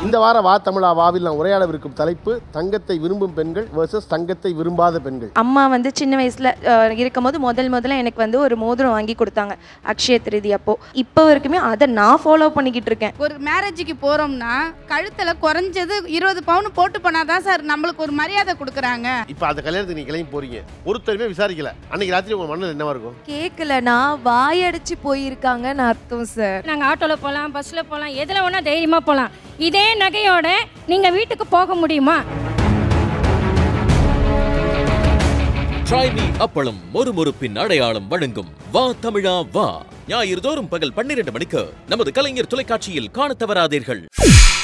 இந்த வார வா தமிழா வாவில் நான் உரையாடவிருக்கும் தலைப்பு தங்கத்தை விரும்பும் பெண்கள் versus தங்கத்தை விரும்பாத பெண்கள் அம்மா வந்து சின்ன வயசில் இருக்கும்போது முதல் முதல்ல எனக்கு வந்து ஒரு மோதிரம் வாங்கி கொடுத்தாங்க அக்ஷய திருதி அப்போ இப்போ வரைக்குமே அதை நான் ஃபாலோ பண்ணிக்கிட்டு இருக்கேன் ஒரு மேரேஜுக்கு போறோம்னா கழுத்துல குறைஞ்சது இருபது பவுன் போட்டு போனாதான் சார் நம்மளுக்கு ஒரு மரியாதை கொடுக்குறாங்க இப்போ அந்த கல்யாணத்துக்கு நீங்க கிளம்பி போறீங்க ஒருத்தருமே விசாரிக்கல அன்னைக்கு ராத்திரி உங்க மனதில் என்னவா இருக்கும் கேட்கலனா வாயடிச்சு போயிருக்காங்கன்னு அர்த்தம் சார் நாங்கள் ஆட்டோவில் போகலாம் பஸ்ஸில் போகலாம் எதில் வேணால் தைரியமாக போகலாம் இதே நகையோட நீங்கள் வீட்டுக்கு போக முடியுமா ட்ரைமி அப்பளம் மொறுமொறுப்பின் அடையாளம் வழங்கும் வா தமிழா வா ஞாயிறு தோறும் பகல் பன்னிரண்டு மணிக்கு நமது கலைஞர் தொலைக்காட்சியில் காணத் தவறாதீர்கள்